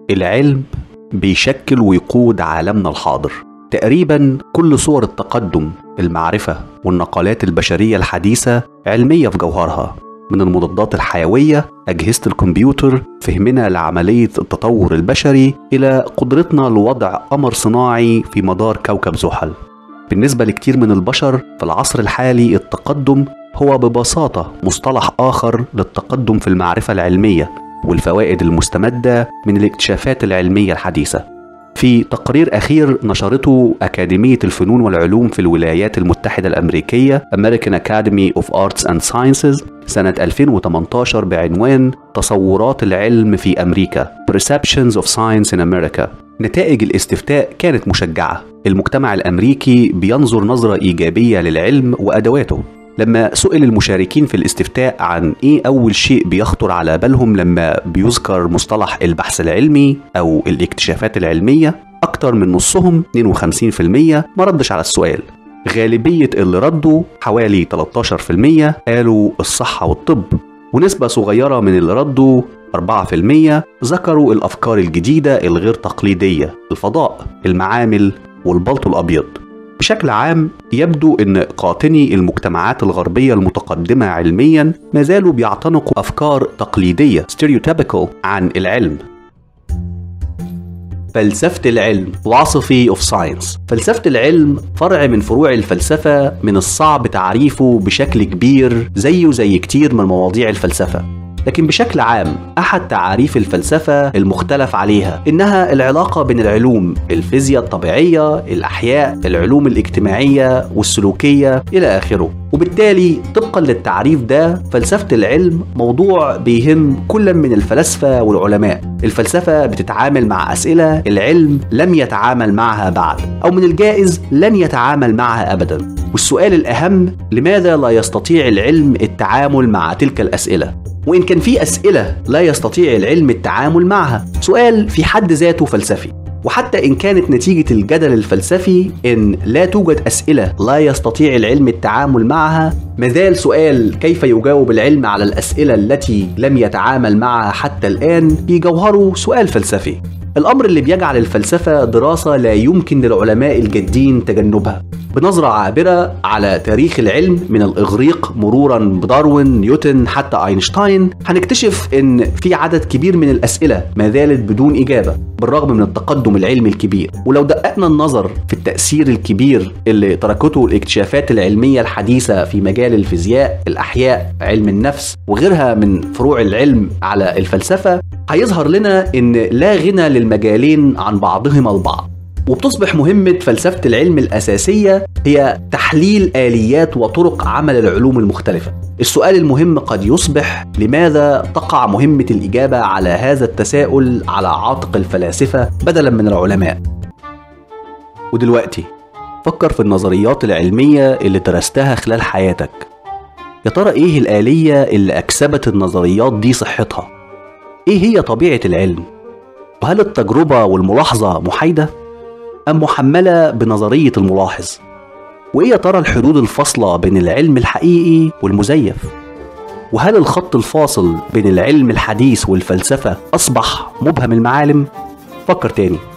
العلم بيشكل ويقود عالمنا الحاضر تقريبا كل صور التقدم المعرفة والنقلات البشرية الحديثة علمية في جوهرها من المضادات الحيوية أجهزة الكمبيوتر فهمنا لعملية التطور البشري إلى قدرتنا لوضع قمر صناعي في مدار كوكب زحل بالنسبة لكتير من البشر في العصر الحالي التقدم هو ببساطة مصطلح آخر للتقدم في المعرفة العلمية والفوائد المستمدة من الاكتشافات العلمية الحديثة في تقرير أخير نشرته أكاديمية الفنون والعلوم في الولايات المتحدة الأمريكية American Academy of Arts and Sciences سنة 2018 بعنوان تصورات العلم في أمريكا Perceptions of Science in America نتائج الاستفتاء كانت مشجعة المجتمع الأمريكي بينظر نظرة إيجابية للعلم وأدواته لما سئل المشاركين في الاستفتاء عن ايه اول شيء بيخطر على بالهم لما بيذكر مصطلح البحث العلمي او الاكتشافات العلميه اكتر من نصهم 52% ما ردش على السؤال غالبية اللي ردوا حوالي 13% قالوا الصحة والطب ونسبة صغيرة من اللي ردوا 4% ذكروا الأفكار الجديدة الغير تقليدية الفضاء المعامل والبلطو الأبيض بشكل عام يبدو ان قاطني المجتمعات الغربيه المتقدمه علميا ما زالوا بيعتنقوا افكار تقليديه stereotypical عن العلم فلسفة العلم philosophy of science فلسفة العلم فرع من فروع الفلسفة من الصعب تعريفه بشكل كبير زيه زي كتير من مواضيع الفلسفة لكن بشكل عام احد تعاريف الفلسفه المختلف عليها انها العلاقه بين العلوم الفيزياء الطبيعيه الاحياء العلوم الاجتماعيه والسلوكيه الى اخره وبالتالي طبقا للتعريف ده فلسفه العلم موضوع بيهم كل من الفلاسفه والعلماء الفلسفه بتتعامل مع اسئله العلم لم يتعامل معها بعد او من الجائز لن يتعامل معها ابدا والسؤال الاهم لماذا لا يستطيع العلم التعامل مع تلك الاسئله وإن كان في أسئلة لا يستطيع العلم التعامل معها سؤال في حد ذاته فلسفي وحتى إن كانت نتيجة الجدل الفلسفي إن لا توجد أسئلة لا يستطيع العلم التعامل معها مازال سؤال كيف يجاوب العلم على الأسئلة التي لم يتعامل معها حتى الآن في جوهره سؤال فلسفي الأمر اللي بيجعل الفلسفة دراسة لا يمكن للعلماء الجادين تجنبها بنظرة عابرة على تاريخ العلم من الإغريق مرورا بداروين نيوتن حتى أينشتاين هنكتشف إن في عدد كبير من الأسئلة ما زالت بدون إجابة بالرغم من التقدم العلمي الكبير ولو دققنا النظر في التأثير الكبير اللي تركته الاكتشافات العلمية الحديثة في مجال الفيزياء الأحياء علم النفس وغيرها من فروع العلم على الفلسفة هيظهر لنا إن لا غنى للمجالين عن بعضهما البعض وبتصبح مهمة فلسفة العلم الأساسية هي تحليل آليات وطرق عمل العلوم المختلفة. السؤال المهم قد يصبح لماذا تقع مهمة الإجابة على هذا التساؤل على عاتق الفلاسفة بدلا من العلماء. ودلوقتي فكر في النظريات العلمية اللي درستها خلال حياتك. يا ترى إيه الآلية اللي أكسبت النظريات دي صحتها؟ إيه هي طبيعة العلم؟ وهل التجربة والملاحظة محايدة؟ أم محملة بنظرية الملاحظ؟ وإيه يا ترى الحدود الفاصلة بين العلم الحقيقي والمزيف؟ وهل الخط الفاصل بين العلم الحديث والفلسفة أصبح مبهم المعالم؟ فكر تاني